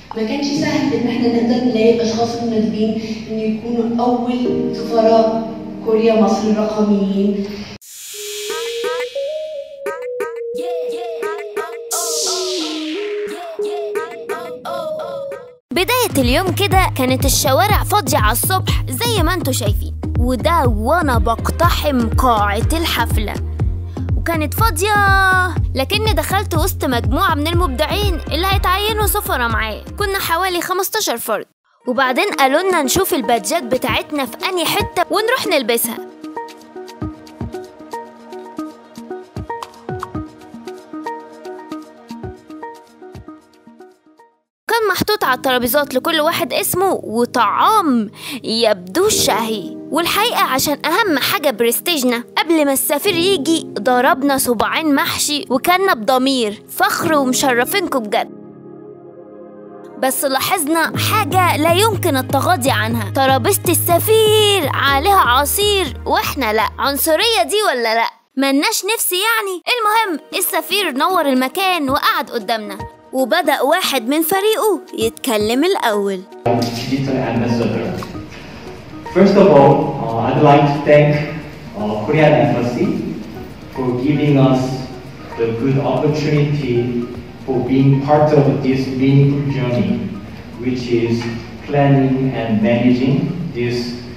ما كانش سهل ان احنا نقدر نلاقي الاشخاص المناسبين ان يكونوا اول سفراء كوريا مصر الرقميين بداية اليوم كده كانت الشوارع فاضية على الصبح زي ما انتوا شايفين وده وانا بقتحم قاعة الحفلة وكانت فاضية لكني دخلت وسط مجموعة من المبدعين اللي هيتعينوا سفرة معايا كنا حوالي 15 فرد وبعدين قالوا لنا نشوف البادجات بتاعتنا في أنهي حتة ونروح نلبسها كان محطوط على الترابيزات لكل واحد اسمه وطعام يبدو شهي والحقيقة عشان أهم حاجة برستيجنا قبل ما السفير يجي ضربنا صباعين محشي وكنا بضمير فخر ومشرفينكم بجد بس لاحظنا حاجة لا يمكن التغاضي عنها ترابيزة السفير عليها عصير واحنا لا عنصرية دي ولا لا ملناش نفس يعني المهم السفير نور المكان وقعد قدامنا وبدأ واحد من فريقه يتكلم الأول digital ambassador. First of all, uh, I'd like to thank uh, Korean Embassy for giving us the good opportunity for being part of this meaningful journey, which is planning and managing this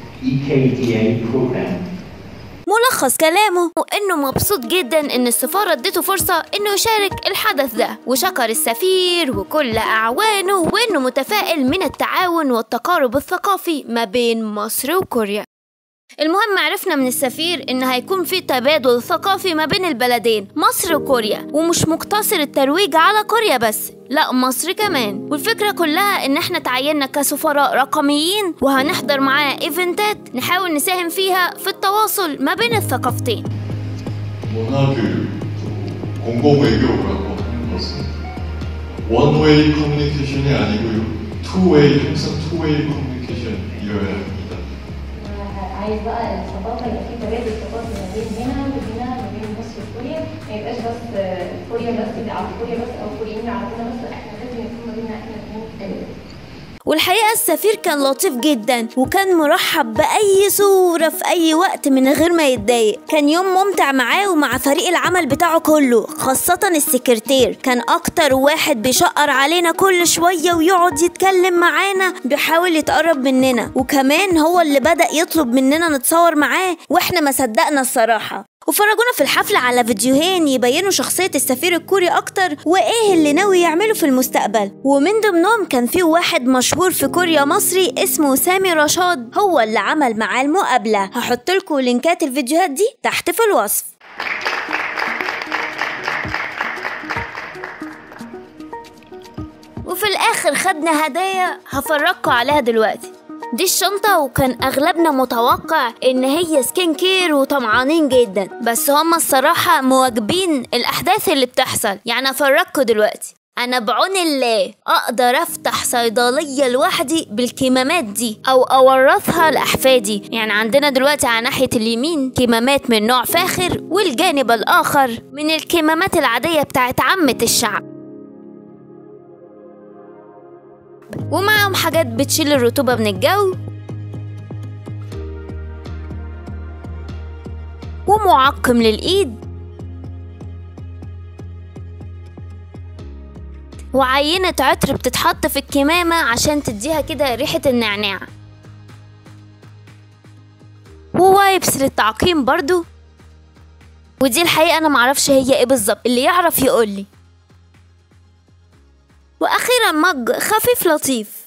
EKDA program. ملخص كلامه وانه مبسوط جدا ان السفارة اديته فرصة انه يشارك الحدث ده وشكر السفير وكل اعوانه وانه متفائل من التعاون والتقارب الثقافي ما بين مصر وكوريا المهم عرفنا من السفير ان هيكون في تبادل ثقافي ما بين البلدين مصر وكوريا ومش مقتصر الترويج على كوريا بس لا مصر كمان والفكرة كلها ان احنا تعيننا كسفراء رقميين وهنحضر معاه ايفنتات نحاول نساهم فيها في التواصل ما بين الثقافتين 문화교육, 또 공공외교라고 하는 것은 원웨이 커뮤니케이션이 아니고요. 투웨이, 항상 투웨이 커뮤니케이션이어야 합니다. عايز بقى الثقافه يبقى في تبادل ثقافي ما بين هنا وهنا ما بين مصر وكوريا ما يبقاش بس كوريا بس اللي على كوريا بس او كوريين يعرفونا بس لا احنا لازم يكون ما بيننا احنا الاثنين تبادل والحقيقة السفير كان لطيف جدا وكان مرحب بأي صورة في أي وقت من غير ما يتضايق كان يوم ممتع معاه ومع فريق العمل بتاعه كله خاصة السكرتير كان أكتر واحد بيشقر علينا كل شوية ويقعد يتكلم معانا بيحاول يتقرب مننا وكمان هو اللي بدأ يطلب مننا نتصور معاه وإحنا ما صدقنا الصراحة وفرجونا في الحفلة على فيديوهين يبينوا شخصية السفير الكوري أكتر وإيه اللي ناوي يعمله في المستقبل ومن ضمنهم كان في واحد مشهور في كوريا مصري اسمه سامي رشاد هو اللي عمل معاه المقابلة هحط لكم لينكات الفيديوهات دي تحت في الوصف وفي الآخر خدنا هدايا هفرجكم عليها دلوقتي دي الشنطة وكان أغلبنا متوقع إن هي سكين كير وطمعانين جدا بس هما الصراحة مواجبين الأحداث اللي بتحصل يعني أفرجكوا دلوقتي أنا بعون الله أقدر أفتح صيدلية لوحدي بالكمامات دي أو أورثها لأحفادي يعني عندنا دلوقتي على ناحية اليمين كمامات من نوع فاخر والجانب الآخر من الكمامات العادية بتاعت عامة الشعب ومعاهم حاجات بتشيل الرطوبة من الجو ومعقم للإيد وعينة عطر بتتحط في الكمامة عشان تديها كده ريحة النعناع ووايبس للتعقيم برضو ودي الحقيقة أنا معرفش هي ايه بالظبط اللي يعرف يقولي وأخيرا مج خفيف لطيف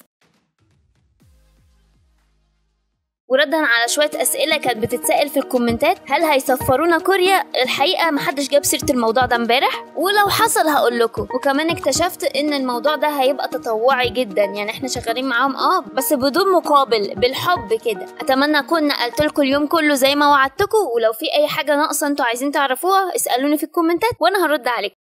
وردا على شوية أسئلة كانت بتتسأل في الكومنتات هل هيسفرونا كوريا الحقيقة محدش جاب سيرة الموضوع ده امبارح ولو حصل هقول لكم وكمان اكتشفت ان الموضوع ده هيبقى تطوعي جدا يعني احنا شغالين معاهم اه بس بدون مقابل بالحب كده اتمنى اكون نقلت لكم اليوم كله زي ما وعدتكم ولو في اي حاجة ناقصة انتوا عايزين تعرفوها اسألوني في الكومنتات وانا هرد عليكم